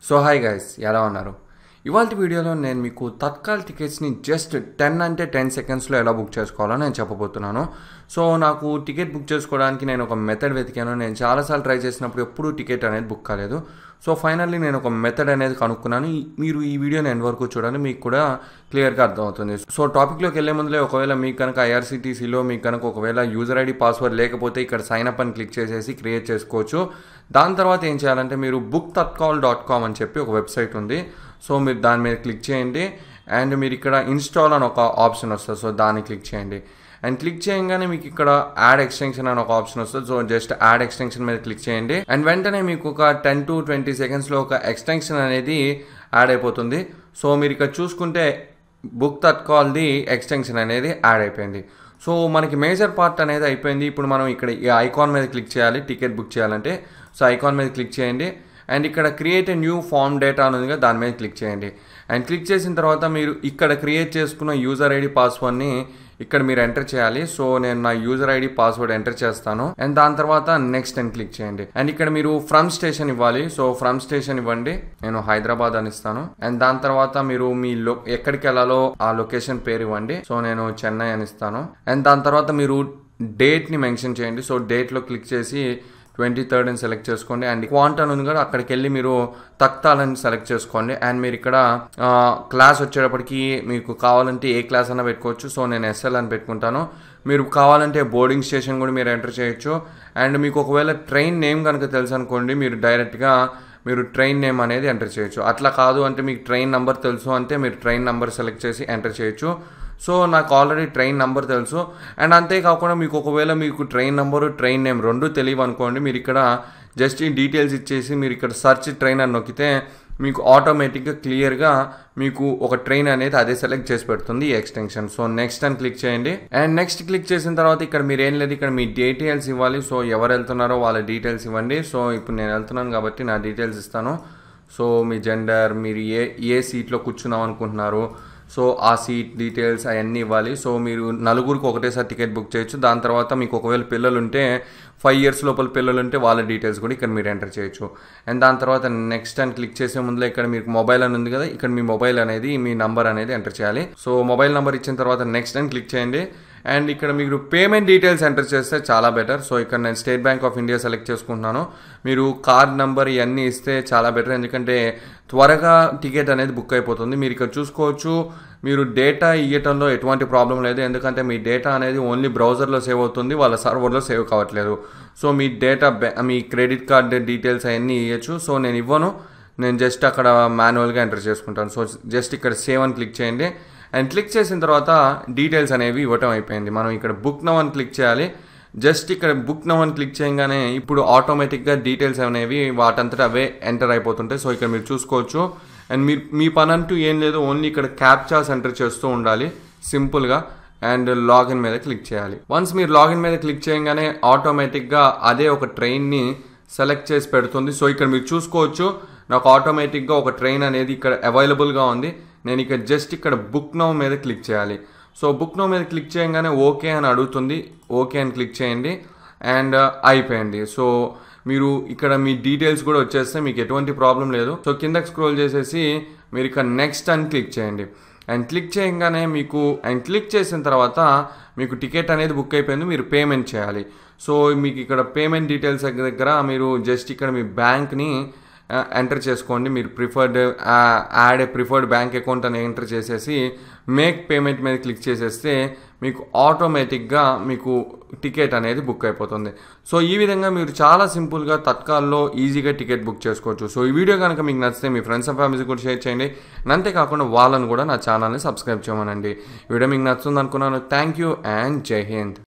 so hi guys ఎలా ఉన్నారు ఇవాళ వీడియోలో నేను మీకు తత్కాల్ టికెట్స్ని జస్ట్ టెన్ అంటే టెన్ సెకండ్స్లో ఎలా బుక్ చేసుకోవాలో నేను చెప్పబోతున్నాను సో నాకు టికెట్ బుక్ చేసుకోవడానికి నేను ఒక మెథడ్ వెతికాను నేను చాలాసార్లు ట్రై చేసినప్పుడు ఎప్పుడూ టికెట్ అనేది బుక్ కాలేదు సో ఫైనల్లీ నేను ఒక మెథడ్ అనేది కనుక్కున్నాను ఈ- మీరు ఈ వీడియోని ఎండ్ వరకు చూడండి మీకు కూడా క్లియర్గా అర్థమవుతుంది సో టాపిక్లోకి వెళ్ళే ముందులే ఒకవేళ మీకు కనుక ఐఆర్సీటీసీలో మీకు కనుక ఒకవేళ యూజర్ ఐడి పాస్వర్డ్ లేకపోతే ఇక్కడ సైన్ అప్ అని క్లిక్ చేసేసి క్రియేట్ చేసుకోవచ్చు దాని తర్వాత ఏం చేయాలంటే మీరు బుక్ తత్కాల్ డాట్ కామ్ అని చెప్పి ఒక వెబ్సైట్ ఉంది సో మీరు దాని మీద క్లిక్ చేయండి అండ్ మీరు ఇక్కడ ఇన్స్టాల్ అని ఒక ఆప్షన్ వస్తుంది సో దాన్ని క్లిక్ చేయండి అండ్ క్లిక్ చేయగానే మీకు ఇక్కడ యాడ్ ఎక్స్టెన్షన్ అని ఒక ఆప్షన్ వస్తుంది సో జస్ట్ యాడ్ ఎక్స్టెన్షన్ మీద క్లిక్ చేయండి అండ్ వెంటనే మీకు ఒక టెన్ టు ట్వంటీ సెకండ్స్లో ఒక ఎక్స్టెన్షన్ అనేది యాడ్ అయిపోతుంది సో మీరు ఇక్కడ చూసుకుంటే బుక్ తత్కాల్ది ఎక్స్టెన్షన్ అనేది యాడ్ అయిపోయింది సో మనకి మేజర్ పార్ట్ అనేది అయిపోయింది ఇప్పుడు మనం ఇక్కడ ఈ ఐకాన్ మీద క్లిక్ చేయాలి టికెట్ బుక్ చేయాలంటే సో ఐకాన్ మీద క్లిక్ చేయండి అండ్ ఇక్కడ create a new form data అని ఉందిగా దాని మీద క్లిక్ చేయండి అండ్ క్లిక్ చేసిన తర్వాత మీరు ఇక్కడ క్రియేట్ చేసుకున్న యూజర్ ఐడి పాస్వర్డ్ని ఇక్కడ మీరు ఎంటర్ చేయాలి సో నేను నా యూజర్ ఐడి పాస్వర్డ్ ఎంటర్ చేస్తాను అండ్ దాని తర్వాత నెక్స్ట్ అని క్లిక్ చేయండి అండ్ ఇక్కడ మీరు ఫ్రమ్ స్టేషన్ ఇవ్వాలి సో ఫ్రమ్ స్టేషన్ ఇవ్వండి నేను హైదరాబాద్ అని ఇస్తాను అండ్ దాని తర్వాత మీరు మీ లో ఎక్కడికి వెళ్ళాలో ఆ లొకేషన్ పేరు ఇవ్వండి సో నేను చెన్నై అని ఇస్తాను అండ్ దాని తర్వాత మీరు డేట్ ని మెన్షన్ చేయండి సో డేట్ లో క్లిక్ చేసి ట్వంటీ థర్డ్ అని సెలెక్ట్ చేసుకోండి అండ్ క్వాంట్ అని ఉంది కదా అక్కడికి వెళ్ళి మీరు తక్తాలని సెలెక్ట్ చేసుకోండి అండ్ మీరు ఇక్కడ ఆ, క్లాస్ వచ్చేటప్పటికి మీకు కావాలంటే ఏ క్లాస్ అన్నా పెట్టుకోవచ్చు సో నేను ఎస్ఎల్ అని పెట్టుకుంటాను మీరు కావాలంటే బోర్డింగ్ స్టేషన్ కూడా మీరు ఎంటర్ చేయొచ్చు అండ్ మీకు ఒకవేళ ట్రైన్ నేమ్ కనుక తెలుసు అనుకోండి మీరు డైరెక్ట్గా మీరు ట్రైన్ నేమ్ అనేది ఎంటర్ చేయొచ్చు అట్లా కాదు అంటే మీకు ట్రైన్ నెంబర్ తెలుసు అంటే మీరు ట్రైన్ నెంబర్ సెలెక్ట్ చేసి ఎంటర్ చేయొచ్చు సో నాకు ఆల్రెడీ ట్రైన్ నెంబర్ తెలుసు అండ్ అంతేకాకుండా మీకు ఒకవేళ మీకు ట్రైన్ నెంబరు ట్రైన్ నేమ్ రెండు తెలియవు అనుకోండి మీరు ఇక్కడ జస్ట్ ఈ డీటెయిల్స్ ఇచ్చేసి మీరు ఇక్కడ సర్చ్ ట్రైన్ అని నొక్కితే మీకు ఆటోమేటిక్గా క్లియర్గా మీకు ఒక ట్రైన్ అనేది అదే సెలెక్ట్ చేసి పెడుతుంది ఈ ఎక్స్టెన్షన్ సో నెక్స్ట్ అని క్లిక్ చేయండి అండ్ నెక్స్ట్ క్లిక్ చేసిన తర్వాత ఇక్కడ మీరు ఏం లేదు ఇక్కడ మీ డీటెయిల్స్ ఇవ్వాలి సో ఎవరు వెళ్తున్నారో వాళ్ళ డీటెయిల్స్ ఇవ్వండి సో ఇప్పుడు నేను వెళ్తున్నాను కాబట్టి నా డీటెయిల్స్ ఇస్తాను సో మీ జెండర్ మీరు ఏ ఏ సీట్లో కూర్చున్నాం అనుకుంటున్నారు సో ఆ సీట్ డీటెయిల్స్ అవన్నీ ఇవ్వాలి సో మీరు నలుగురికి ఒకటేసారి టికెట్ బుక్ చేయొచ్చు దాని తర్వాత మీకు ఒకవేళ పిల్లలు ఉంటే ఫైవ్ ఇయర్స్ లోపల పిల్లలు ఉంటే వాళ్ళ డీటెయిల్స్ కూడా ఇక్కడ మీరు ఎంటర్ చేయొచ్చు అండ్ దాని తర్వాత నెక్స్ట్ అని క్లిక్ చేసే ముందులో ఇక్కడ మీకు మొబైల్ అని ఉంది కదా ఇక్కడ మీ మొబైల్ అనేది మీ నంబర్ అనేది ఎంటర్ చేయాలి సో మొబైల్ నెంబర్ ఇచ్చిన తర్వాత నెక్స్ట్ అని క్లిక్ చేయండి అండ్ ఇక్కడ మీరు పేమెంట్ డీటెయిల్స్ ఎంటర్ చేస్తే చాలా బెటర్ సో ఇక్కడ నేను State Bank of India select చేసుకుంటున్నాను మీరు కార్డ్ నెంబర్ ఇవన్నీ ఇస్తే చాలా బెటర్ ఎందుకంటే త్వరగా టికెట్ అనేది బుక్ అయిపోతుంది మీరు ఇక్కడ చూసుకోవచ్చు మీరు డేటా ఇవ్వటంలో ఎటువంటి ప్రాబ్లం లేదు ఎందుకంటే మీ డేటా అనేది ఓన్లీ బ్రౌజర్లో సేవ్ అవుతుంది వాళ్ళ సర్వర్లో సేవ్ కావట్లేదు సో మీ డేటా మీ క్రెడిట్ కార్డ్ డీటెయిల్స్ అవన్నీ ఇవ్వచ్చు సో నేను ఇవ్వను నేను జస్ట్ అక్కడ మాన్యువల్గా ఎంటర్ చేసుకుంటాను సో జస్ట్ ఇక్కడ సేవ్ అని క్లిక్ చేయండి అండ్ క్లిక్ చేసిన తర్వాత డీటెయిల్స్ అనేవి ఇవ్వటం అయిపోయింది మనం ఇక్కడ బుక్ నవ్ అని క్లిక్ చేయాలి జస్ట్ ఇక్కడ బుక్ నవ్ అని క్లిక్ చేయగానే ఇప్పుడు ఆటోమేటిక్గా డీటెయిల్స్ అనేవి వాటంతట అవే ఎంటర్ అయిపోతుంటాయి సో ఇక్కడ మీరు చూసుకోవచ్చు అండ్ మీరు మీ పని అంటూ ఏం లేదు ఓన్లీ ఇక్కడ క్యాప్చాస్ ఎంటర్ చేస్తూ ఉండాలి సింపుల్గా అండ్ లాగిన్ మీద క్లిక్ చేయాలి వన్స్ మీరు లాగిన్ మీద క్లిక్ చేయగానే ఆటోమేటిక్గా అదే ఒక ట్రైన్ని సెలెక్ట్ చేసి పెడుతుంది సో ఇక్కడ మీరు చూసుకోవచ్చు నాకు ఆటోమేటిక్గా ఒక ట్రైన్ అనేది ఇక్కడ అవైలబుల్గా ఉంది నేను ఇక్కడ జస్ట్ ఇక్కడ బుక్ నౌ మీద క్లిక్ చేయాలి సో బుక్ నౌ మీద క్లిక్ చేయగానే ఓకే అని అడుగుతుంది ఓకే అని క్లిక్ చేయండి అండ్ అయిపోయింది సో మీరు ఇక్కడ మీ డీటెయిల్స్ కూడా వచ్చేస్తే మీకు ఎటువంటి ప్రాబ్లం లేదు సో కిందకి స్క్రోల్ చేసేసి మీరు ఇక్కడ నెక్స్ట్ అని క్లిక్ చేయండి అండ్ క్లిక్ చేయగానే మీకు అండ్ క్లిక్ చేసిన తర్వాత మీకు టికెట్ అనేది బుక్ అయిపోయింది మీరు పేమెంట్ చేయాలి సో మీకు ఇక్కడ పేమెంట్ డీటెయిల్స్ దగ్గర మీరు జస్ట్ ఇక్కడ మీ బ్యాంక్ని ఎంటర్ చేసుకోండి మీరు preferred add a preferred bank account అని ఎంటర్ చేసేసి మేక్ పేమెంట్ మీద క్లిక్ చేసేస్తే మీకు ఆటోమేటిక్గా మీకు టికెట్ అనేది బుక్ అయిపోతుంది సో ఈ విధంగా మీరు చాలా సింపుల్గా తత్కాల్లో ఈజీగా టికెట్ బుక్ చేసుకోవచ్చు సో ఈ వీడియో కనుక మీకు నచ్చితే మీ ఫ్రెండ్స్ అండ్ ఫ్యామిలీస్ కూడా షేర్ చేయండి And అంతేకాకుండా వాళ్ళని కూడా నా ఛానల్ని సబ్స్క్రైబ్ చేయమనండి ఈ వీడియో మీకు నచ్చుతుంది అనుకున్నాను థ్యాంక్ యూ అండ్ జై హింద్